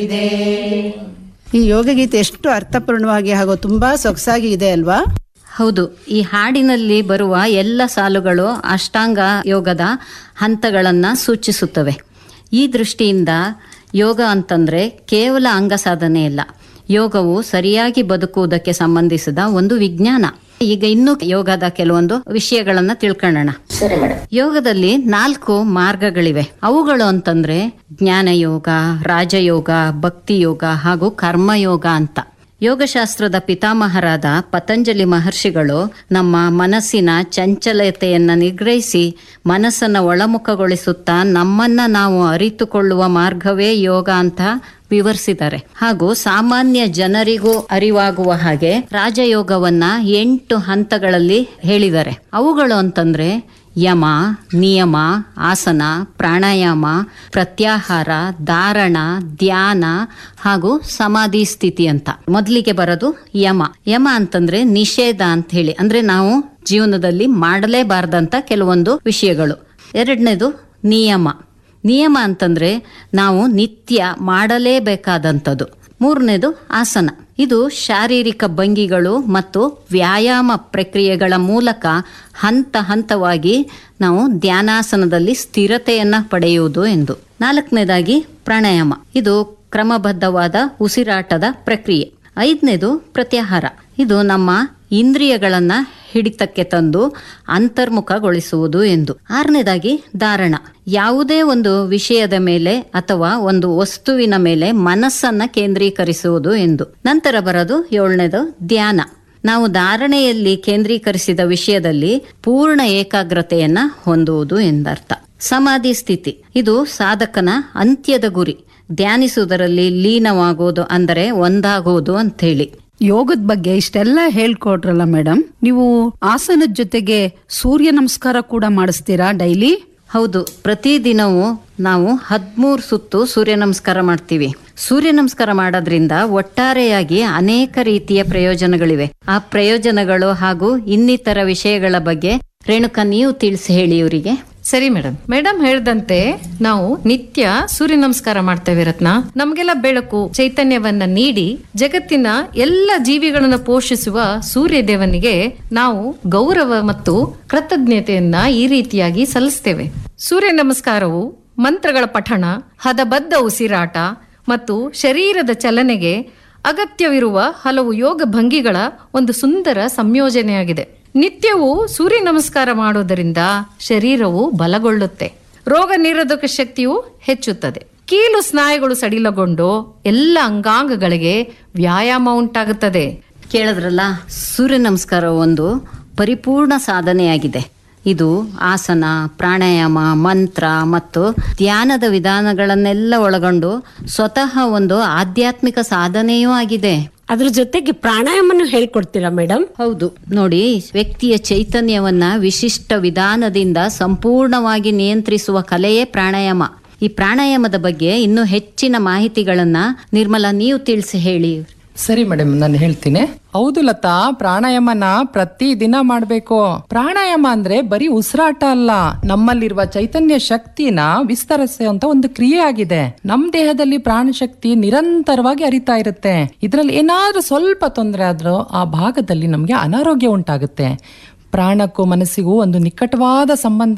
ಈ ಯೋಗ ಗೀತೆ ಎಷ್ಟು ಅರ್ಥಪೂರ್ಣವಾಗಿ ಹಾಗೂ ತುಂಬಾ ಸೊಗಸಾಗಿ ಇದೆ ಅಲ್ವಾ ಹೌದು ಈ ಹಾಡಿನಲ್ಲಿ ಬರುವ ಎಲ್ಲ ಸಾಲುಗಳು ಅಷ್ಟಾಂಗ ಯೋಗದ ಹಂತಗಳನ್ನು ಸೂಚಿಸುತ್ತವೆ ಈ ದೃಷ್ಟಿಯಿಂದ ಯೋಗ ಅಂತಂದ್ರೆ ಕೇವಲ ಅಂಗ ಸಾಧನೆ ಇಲ್ಲ ಯೋಗವು ಸರಿಯಾಗಿ ಬದುಕುವುದಕ್ಕೆ ಸಂಬಂಧಿಸಿದ ಒಂದು ವಿಜ್ಞಾನ ಈಗ ಇನ್ನು ಯೋಗದ ಕೆಲವೊಂದು ವಿಷಯಗಳನ್ನ ತಿಳ್ಕೊಳ್ಳೋಣ ಯೋಗದಲ್ಲಿ ನಾಲ್ಕು ಮಾರ್ಗಗಳಿವೆ ಅವುಗಳು ಅಂತಂದ್ರೆ ಜ್ಞಾನಯೋಗ ರಾಜಯೋಗ ಭಕ್ತಿ ಯೋಗ ಹಾಗೂ ಕರ್ಮಯೋಗ ಅಂತ ಯೋಗಶಾಸ್ತ್ರದ ಪಿತಾಮಹರಾದ ಪತಂಜಲಿ ಮಹರ್ಷಿಗಳು ನಮ್ಮ ಮನಸ್ಸಿನ ಚಂಚಲತೆಯನ್ನ ನಿಗ್ರಹಿಸಿ ಮನಸ್ಸನ್ನ ಒಳಮುಖಗೊಳಿಸುತ್ತಾ ನಮ್ಮನ್ನ ನಾವು ಅರಿತುಕೊಳ್ಳುವ ಮಾರ್ಗವೇ ಯೋಗ ಅಂತ ವಿವರಿಸಿದ್ದಾರೆ ಹಾಗೂ ಸಾಮಾನ್ಯ ಜನರಿಗೂ ಅರಿವಾಗುವ ಹಾಗೆ ರಾಜಯೋಗವನ್ನ ಎಂಟು ಹಂತಗಳಲ್ಲಿ ಹೇಳಿದ್ದಾರೆ ಅವುಗಳು ಅಂತಂದ್ರೆ ಯಮ ನಿಯಮ ಆಸನ ಪ್ರಾಣಾಯಾಮ ಪ್ರತ್ಯಾಹಾರ ಧಾರಣ ಧ್ಯಾನ ಹಾಗೂ ಸಮಾಧಿ ಸ್ಥಿತಿ ಅಂತ ಮೊದಲಿಗೆ ಬರೋದು ಯಮ ಯಮ ಅಂತಂದ್ರೆ ನಿಷೇಧ ಅಂತ ಹೇಳಿ ಅಂದ್ರೆ ನಾವು ಜೀವನದಲ್ಲಿ ಮಾಡಲೇಬಾರ್ದಂತ ಕೆಲವೊಂದು ವಿಷಯಗಳು ಎರಡನೇದು ನಿಯಮ ನಿಯಮ ಅಂತಂದ್ರೆ ನಾವು ನಿತ್ಯ ಮಾಡಲೇಬೇಕಾದಂಥದ್ದು ಮೂರನೇದು ಆಸನ ಇದು ಶಾರೀರಿಕ ಭಂಗಿಗಳು ಮತ್ತು ವ್ಯಾಯಾಮ ಪ್ರಕ್ರಿಯೆಗಳ ಮೂಲಕ ಹಂತ ಹಂತವಾಗಿ ನಾವು ಧ್ಯಾನಾಸನದಲ್ಲಿ ಸ್ಥಿರತೆಯನ್ನ ಪಡೆಯುವುದು ಎಂದು ನಾಲ್ಕನೇದಾಗಿ ಪ್ರಾಣಾಯಾಮ ಇದು ಕ್ರಮಬದ್ಧವಾದ ಉಸಿರಾಟದ ಪ್ರಕ್ರಿಯೆ ಐದನೇದು ಪ್ರತ್ಯಾಹಾರ ಇದು ನಮ್ಮ ಇಂದ್ರಿಯಗಳನ್ನ ಹಿಡಿತಕ್ಕೆ ತಂದು ಅಂತರ್ಮುಖಗೊಳಿಸುವುದು ಎಂದು ಆರನೇದಾಗಿ ಧಾರಣ ಯಾವುದೇ ಒಂದು ವಿಷಯದ ಮೇಲೆ ಅಥವಾ ಒಂದು ವಸ್ತುವಿನ ಮೇಲೆ ಮನಸ್ಸನ್ನ ಕೇಂದ್ರೀಕರಿಸುವುದು ಎಂದು ನಂತರ ಬರೋದು ಏಳನೇದು ಧ್ಯಾನ ನಾವು ಧಾರಣೆಯಲ್ಲಿ ಕೇಂದ್ರೀಕರಿಸಿದ ವಿಷಯದಲ್ಲಿ ಪೂರ್ಣ ಏಕಾಗ್ರತೆಯನ್ನ ಹೊಂದುವುದು ಎಂದರ್ಥ ಸಮಾಧಿ ಸ್ಥಿತಿ ಇದು ಸಾಧಕನ ಅಂತ್ಯದ ಗುರಿ ಧ್ಯಾನಿಸುವುದರಲ್ಲಿ ಲೀನವಾಗುವುದು ಅಂದರೆ ಒಂದಾಗುವುದು ಅಂತ ಹೇಳಿ ಯೋಗದ ಬಗ್ಗೆ ಇಷ್ಟೆಲ್ಲ ಹೇಳ್ಕೊಟ್ರಲ್ಲ ಮೇಡಮ್ ನೀವು ಆಸನದ ಜೊತೆಗೆ ಸೂರ್ಯ ನಮಸ್ಕಾರ ಕೂಡ ಮಾಡಿಸ್ತೀರಾ ಡೈಲಿ ಹೌದು ಪ್ರತಿದಿನವೂ ನಾವು ಹದಿಮೂರು ಸುತ್ತು ಸೂರ್ಯ ನಮಸ್ಕಾರ ಮಾಡ್ತೀವಿ ಸೂರ್ಯ ನಮಸ್ಕಾರ ಮಾಡೋದ್ರಿಂದ ಒಟ್ಟಾರೆಯಾಗಿ ಅನೇಕ ರೀತಿಯ ಪ್ರಯೋಜನಗಳಿವೆ ಆ ಪ್ರಯೋಜನಗಳು ಹಾಗೂ ಇನ್ನಿತರ ವಿಷಯಗಳ ಬಗ್ಗೆ ರೇಣುಕಾ ನೀವು ತಿಳಿಸಿ ಹೇಳಿ ಇವರಿಗೆ ಸರಿ ಮೇಡಮ್ ಮೇಡಮ್ ಹೇಳ್ದಂತೆ ನಾವು ನಿತ್ಯ ಸೂರ್ಯ ನಮಸ್ಕಾರ ಮಾಡ್ತೇವೆ ರತ್ನ ನಮ್ಗೆಲ್ಲ ಬೆಳಕು ಚೈತನ್ಯವನ್ನ ನೀಡಿ ಜಗತ್ತಿನ ಎಲ್ಲ ಜೀವಿಗಳನ್ನ ಪೋಷಿಸುವ ಸೂರ್ಯ ದೇವನಿಗೆ ನಾವು ಗೌರವ ಮತ್ತು ಕೃತಜ್ಞತೆಯನ್ನ ಈ ರೀತಿಯಾಗಿ ಸಲ್ಲಿಸ್ತೇವೆ ಸೂರ್ಯ ನಮಸ್ಕಾರವು ಮಂತ್ರಗಳ ಪಠಣ ಹದಬದ್ಧ ಉಸಿರಾಟ ಮತ್ತು ಶರೀರದ ಚಲನೆಗೆ ಅಗತ್ಯವಿರುವ ಹಲವು ಯೋಗ ಭಂಗಿಗಳ ಒಂದು ಸುಂದರ ಸಂಯೋಜನೆಯಾಗಿದೆ ನಿತ್ಯವೂ ಸೂರ್ಯ ನಮಸ್ಕಾರ ಮಾಡೋದರಿಂದ ಶರೀರವು ಬಲಗೊಳ್ಳುತ್ತೆ ರೋಗ ನಿರೋಧಕ ಶಕ್ತಿಯು ಹೆಚ್ಚುತ್ತದೆ ಕೀಲು ಸ್ನಾಯುಗಳು ಸಡಿಲಗೊಂಡು ಎಲ್ಲ ಅಂಗಾಂಗಗಳಿಗೆ ವ್ಯಾಯಾಮ ಉಂಟಾಗುತ್ತದೆ ಕೇಳಿದ್ರಲ್ಲ ಸೂರ್ಯ ನಮಸ್ಕಾರ ಒಂದು ಪರಿಪೂರ್ಣ ಸಾಧನೆಯಾಗಿದೆ ಇದು ಆಸನ ಪ್ರಾಣಾಯಾಮ ಮಂತ್ರ ಮತ್ತು ಧ್ಯಾನದ ವಿಧಾನಗಳನ್ನೆಲ್ಲ ಒಳಗೊಂಡು ಸ್ವತಃ ಒಂದು ಆಧ್ಯಾತ್ಮಿಕ ಸಾಧನೆಯೂ ಆಗಿದೆ ಅದ್ರ ಜೊತೆಗೆ ಪ್ರಾಣಾಯಾಮನು ಹೇಳ್ಕೊಡ್ತೀರಾ ಮೇಡಮ್ ಹೌದು ನೋಡಿ ವ್ಯಕ್ತಿಯ ಚೈತನ್ಯವನ್ನ ವಿಶಿಷ್ಟ ವಿಧಾನದಿಂದ ಸಂಪೂರ್ಣವಾಗಿ ನಿಯಂತ್ರಿಸುವ ಕಲೆಯೇ ಪ್ರಾಣಾಯಾಮ ಈ ಪ್ರಾಣಾಯಾಮದ ಬಗ್ಗೆ ಇನ್ನೂ ಹೆಚ್ಚಿನ ಮಾಹಿತಿಗಳನ್ನ ನಿರ್ಮಲಾ ನೀವು ತಿಳಿಸಿ ಹೇಳಿ ಸರಿ ಮೇಡಮ್ ನಾನು ಹೇಳ್ತೀನಿ ಹೌದು ಲತಾ ಪ್ರಾಣಾಯಾಮನ ಪ್ರತಿ ದಿನ ಮಾಡ್ಬೇಕು ಪ್ರಾಣಾಯಾಮ ಅಂದ್ರೆ ಬರೀ ಉಸಿರಾಟ ಅಲ್ಲ ನಮ್ಮಲ್ಲಿರುವ ಚೈತನ್ಯ ಶಕ್ತಿನ ವಿಸ್ತರಿಸುವಂತ ಒಂದು ಕ್ರಿಯೆ ಆಗಿದೆ ನಮ್ ದೇಹದಲ್ಲಿ ಪ್ರಾಣ ಶಕ್ತಿ ನಿರಂತರವಾಗಿ ಹರಿತಾ ಇರುತ್ತೆ ಇದ್ರಲ್ಲಿ ಏನಾದ್ರೂ ಸ್ವಲ್ಪ ತೊಂದರೆ ಆದ್ರೂ ಆ ಭಾಗದಲ್ಲಿ ನಮ್ಗೆ ಅನಾರೋಗ್ಯ ಉಂಟಾಗುತ್ತೆ ಪ್ರಾಣಕ್ಕೂ ಮನಸ್ಸಿಗೂ ಒಂದು ನಿಕಟವಾದ ಸಂಬಂಧ